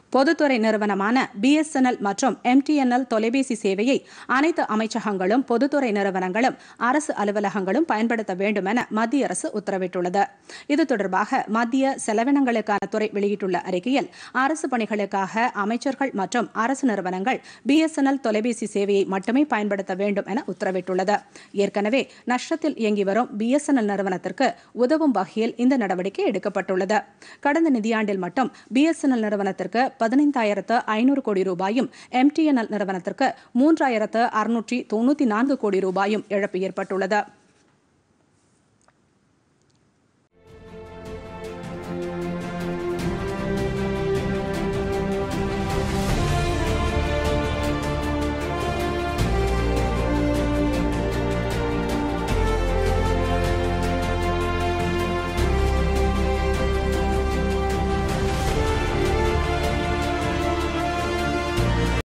பொதுத்துறை நிறுவனமான பிஎஸ்என்எல் மற்றும் எம்டிஎன்எல் தொலைபேசி சேவையை அனைத்து அமைச்சகங்களும் பொதுத்துறை நிறுவனங்களும் அரசு அலுவலகங்களும் பயன்படுத்த வேண்டும் என மத்திய அரசு உத்தரவிட்டுள்ளது இது தொடர்பாக மத்திய செலவினங்களுக்கான துறை வெளியிட்டுள்ள அறிக்கையில் அரசு பணிகளுக்காக அமைச்சர்கள் மற்றும் அரசு நிறுவனங்கள் பிஎஸ்என்எல் தொலைபேசி சேவையை மட்டுமே பயன்படுத்த வேண்டும் என உத்தரவிட்டுள்ளது ஏற்கனவே நஷ்டத்தில் இயங்கி வரும் பிஎஸ்என்எல் நிறுவனத்திற்கு உதவும் வகையில் இந்த நடவடிக்கை எடுக்கப்பட்டுள்ளது கடந்த நிதியாண்டில் மட்டும் பிஎஸ்என்எல் நிறுவனத்திற்கு பதினைந்தாயிரத்து ஐநூறு கோடி ரூபாயும் எம்டிஎன்எல் நிறுவனத்திற்கு மூன்றாயிரத்து அறுநூற்றி தொன்னூற்றி நான்கு கோடி ரூபாயும் இழப்பு ஏற்பட்டுள்ளது